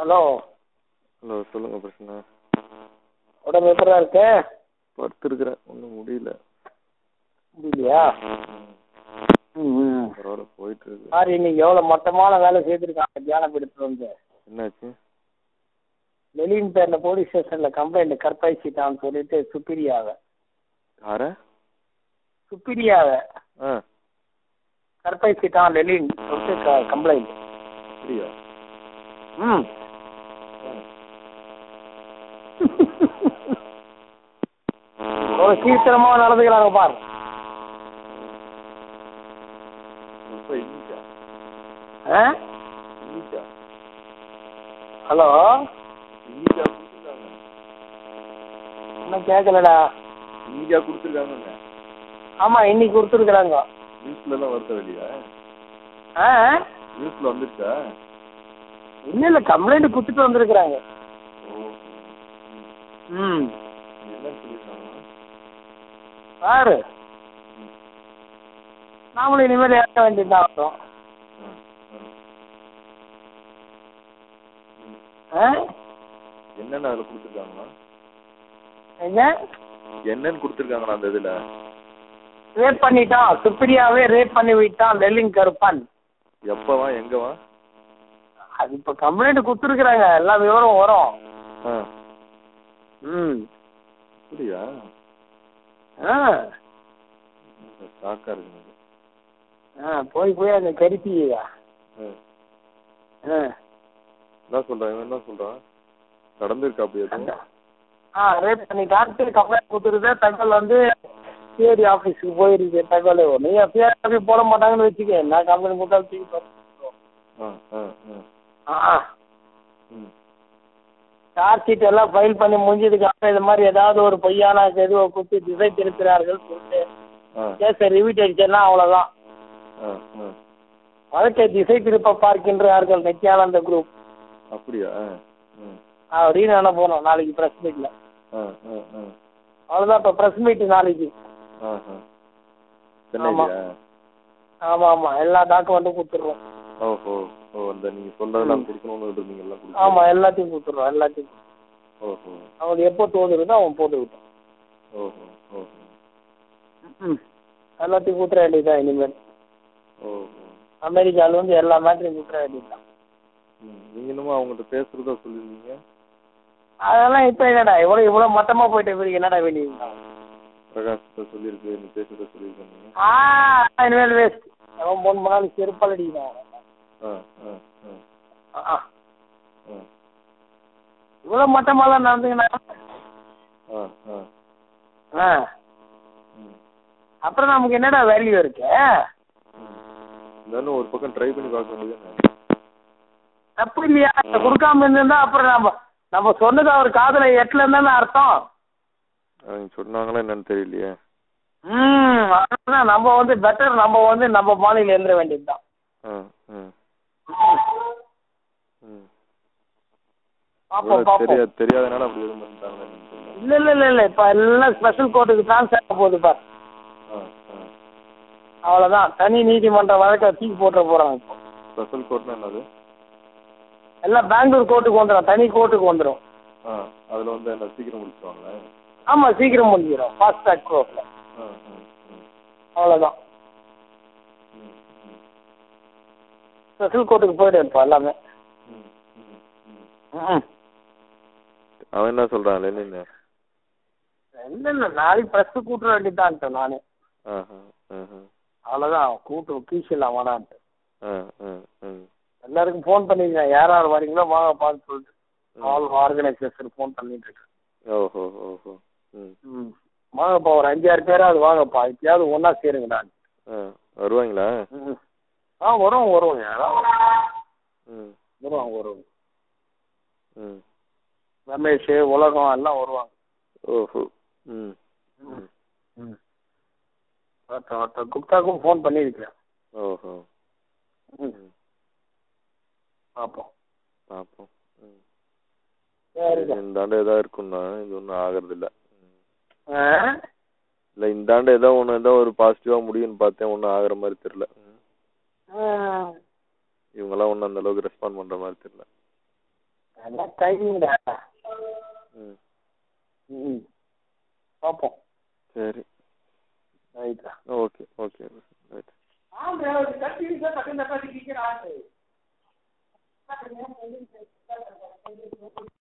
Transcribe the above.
Hello hello சொல்லுங்க பிரச்சனை உடம்பு எப்படிடா இருக்கு படுத்துருக்குறேன் ஒன்றும் முடியல முடியலையா ம் ம் பரவாயில்ல போயிட்டு இருக்கு சார் இன்னைக்கு எவ்வளோ மொத்தமான வேலை செய்திருக்காங்க தியான பீடத்தில் வந்து என்னாச்சு லெலின் பேரில் போலீஸ் ஸ்டேஷனில் கம்ப்ளைண்ட் கற்பழிச்சிட்டான்னு சொல்லிட்டு சுப்பிரியாவை யார சுப்பிரியாவை ஆ கற்பழிச்சிட்டான் லெலின் சொல்லிட்டு கம்ப்ளைண்ட் அப்படியா ம் ஒரு சீக்கிரமாக நடந்துக்கிறாங்க பார் ரொம்ப இன்னிக்கா ஆ இன்னிக்கா ஹலோ இன்னிக்கா கொடுத்துருக்காங்க இன்னும் கேட்கலடா இன்னிக்கா கொடுத்துருக்காங்க ஆமாம் இன்னைக்கு கொடுத்துருக்குறாங்க நியூஸ்ல எல்லாம் வருத்த வெளியா ஆ நியூஸ்ல வந்துருச்சா இல்லை இல்லை கம்ப்ளைண்ட் கொடுத்துட்டு வந்திருக்கிறாங்க ஓ ம் என்னன்னு சொல்லியிருக்காங்க பாரு நாமளும் இனிமேல் ஏற்க வேண்டியதுதான் அர்த்தம் ஆ என்னென்ன அதில் கொடுத்துருக்காங்களா என்ன என்னன்னு கொடுத்துருக்காங்களா அந்த இதில் ரேப் பண்ணிட்டான் சுப்ரியாவே ரேப் பண்ணி விட்டான் லெல்லிங் கருப்பன் எப்போவா எங்கவா அது இப்போ கம்ப்ளைண்ட் கொடுத்துருக்குறாங்க எல்லா விவரம் வரும் ஆ ம் அப்படியா ஆ ஷாக்காக இருக்கு எனக்கு. ஆ போய் போய் அந்த கருப்பியா ஆ ஆ என்ன சொல்கிறான் இவன் என்ன சொல்கிறான் நடந்திருக்கா அப்படி எதுவும் ஆ ரேப் பண்ணிட்டான் கம்ப்ளைண்ட் கொடுத்துருது தகவல் வந்து சிஐடி ஆஃபீஸுக்கு போயிருக்கு தகவல் நீ எஃப்ஐஆர் காப்பி போட மாட்டாங்கன்னு வச்சுக்க என்ன கம்ப்ளைண்ட் கொடுத்தாலும் தூக்கி போட்டு. ஆ ஆ ஆ ஆ ம் சார்ஜ் ஷீட் எல்லாம் ஃபைல் பண்ணி முடிஞ்சதுக்கு அப்புறம் இது மாதிரி ஏதாவது ஒரு பொய்யான எதுவோ கொடுத்து திசை திருக்கிறார்கள் சொல்லிட்டு ஆ கேஸை ரிவீட் அடிச்சேன்னா அவ்வளோதான் ஆ ஆ வழக்கை திசை திருப்ப பார்க்கின்றார்கள் நித்யானந்த குரூப் அப்படியா ம் அப்படின்னு என்ன போனோம் நாளைக்கு ப்ரெஸ் மீட்டில் ஆ ஆ ஆ அவ்வளோதான் இப்போ ப்ரெஸ் மீட் நாளைக்கு ஆ ஆ சென்னையிலையா ஆமாம் ஆமாம் எல்லா டாக்குமெண்ட்டும் கொடுத்துருவோம் ஓஹோ ஓ அந்த நீங்கள் சொல்கிறதெல்லாம் கொடுக்கணும்னு இருந்தீங்கல்ல கொடுத்து ஆமாம் எல்லாத்தையும் கொடுத்துருவோம் எல்லாத்தையும் ஓஹோ அவனுக்கு எப்போ தோணுதோ அவன் போட்டு விட்டான் ஓஹோ ஓஹோ ம் எல்லாத்தையும் கொடுத்துட வேண்டியதுதான் இனிமேல் ஓஹோ அமெரிக்காவில் வந்து எல்லா மேட்டரையும் கொடுத்துட வேண்டியதுதான் ம் நீங்கள் இன்னமும் அவங்கள்ட்ட பேசுகிறதா சொல்லியிருந்தீங்க அதெல்லாம் இப்போ என்னடா இவ்வளோ இவ்வளோ மட்டமாக போயிட்ட பிறகு என்னடா வேண்டியது பிரகாஷ்கிட்ட சொல்லியிருக்கு நீ பேசுகிறத சொல்லியிருக்கீங்க ஆ இனிமேல் வேஸ்ட் அவன் மூணு நாள் செருப்பால் அடிக்கிறான் ஆ ஆ ஆ ஆ ஆ இவ்வளோ மட்டமாலாம் நடந்துங்கண்ணா ஆ ஆ ஆ ம் அப்புறம் நமக்கு என்னடா வேல்யூ இருக்கு இருந்தாலும் ஒரு பக்கம் ட்ரை பண்ணி பார்க்க வேண்டியதானே தப்பு இல்லையா இதை கொடுக்காம இருந்திருந்தா அப்புறம் நம்ம நம்ம சொன்னது அவர் காதுல எட்டல இருந்தானே அர்த்தம் அவங்க சொன்னாங்களா என்னன்னு தெரியலையே ம் அதான் நம்ம வந்து பெட்டர் நம்ம வந்து நம்ம மாநிலம் எழுந்திர வேண்டியதுதான் ஆ ம் ம் பார்ப்போம் ஒருவேளை பார்ப்போம் தெரியா தெரியாதனால அப்படி எதுவும் பண்ணிட்டாங்களா என்னன்னு தெரியல இல்லை இல்லை இல்லை இல்லை இப்போ எல்லாம் ஸ்பெஷல் கோர்ட்டுக்கு ட்ரான்ஸ்ஃபர் ஆக போகுது பார் ஆ ஆ அவ்வளோதான் தனி நீதிமன்ற வழக்கை தூக்கி போட்டுற போகிறாங்க இப்போ ஸ்பெஷல் கோர்ட்னா என்னது எல்லாம் பெங்களூர் கோர்ட்டுக்கு வந்துடும் தனி கோர்ட்டுக்கு வந்துடும் ஆ அதில் வந்து என்ன சீக்கிரம் முடிச்சுவாங்களா ஆமாம் சீக்கிரம் முடிஞ்சிடும் ஃபாஸ்ட் ட்ராக் கோர்ட்டில் ஆ ஆ ம் அவ்வளோதான் ம் ம் ஸ்பெஷல் கோர்ட்டுக்கு போய்டும் இப்போ எல்லாமே ம் ம் ம் ம் அவன் என்ன சொல்கிறான் லெனின் இல்லை இல்லை நாளைக்கு ப்ரெஸ்ஸு கூட்டுற வேண்டியதான்ட்டு நான் ஆஹா ஆஹா அவ்வளோதான் கூட்டு கீசிடலாம் வேணான்ட்டு ஆ ஆ ம் எல்லாருக்கும் ஃபோன் பண்ணிருக்கேன் யார் யார் வரீங்களோ வாங்க பார்த்து சொல்லிட்டு ஆல் ஆர்கனைசேஷன் ஃபோன் பண்ணிட்டு இருக்கேன் ஓஹோ ஓஹோ ம் ம் வாங்கப்பா ஒரு அஞ்சாறு பேராவது வாங்கப்பா இப்பயாவது ஒன்றா சேருங்க நான் ஆ வருவாங்களா ம் ஆ வரும் வருவோம் யாராவது ம் வருவாங்க வருவாங்க ம் ரமேஷ் உலகம் எல்லாம் வருவாங்க ஓஹோ ம் ம் ம் ஒருத்தன் ஒருத்தன் குப்தாக்கும் ஃபோன் பண்ணியிருக்கேன் ஓஹோ ம் ம் பார்ப்போம் பார்ப்போம் ம் சரிங்க இந்த ஆண்டு ஏதாவது இருக்கும்னா இது ஒன்றும் ஆகிறதில்ல ஆ இல்லை இந்த ஆண்டு ஏதோ ஒன்று ஏதோ ஒரு பாசிட்டிவாக முடியும்னு பார்த்தேன் ஒன்றும் ஆகிற மாதிரி தெரில ஆ இவங்கெல்லாம் ஒன்றும் அந்த அளவுக்கு ரெஸ்பாண்ட் பண்ணுற மாதிரி தெரில என்ன டைமிங்டா ம் ம் பார்ப்போம் சரி ரைட்டா ஓகே ஓகே ரைட் ஆமா ஒரு கட்டி டக்குன்னு தப்பா நிற்கிறான்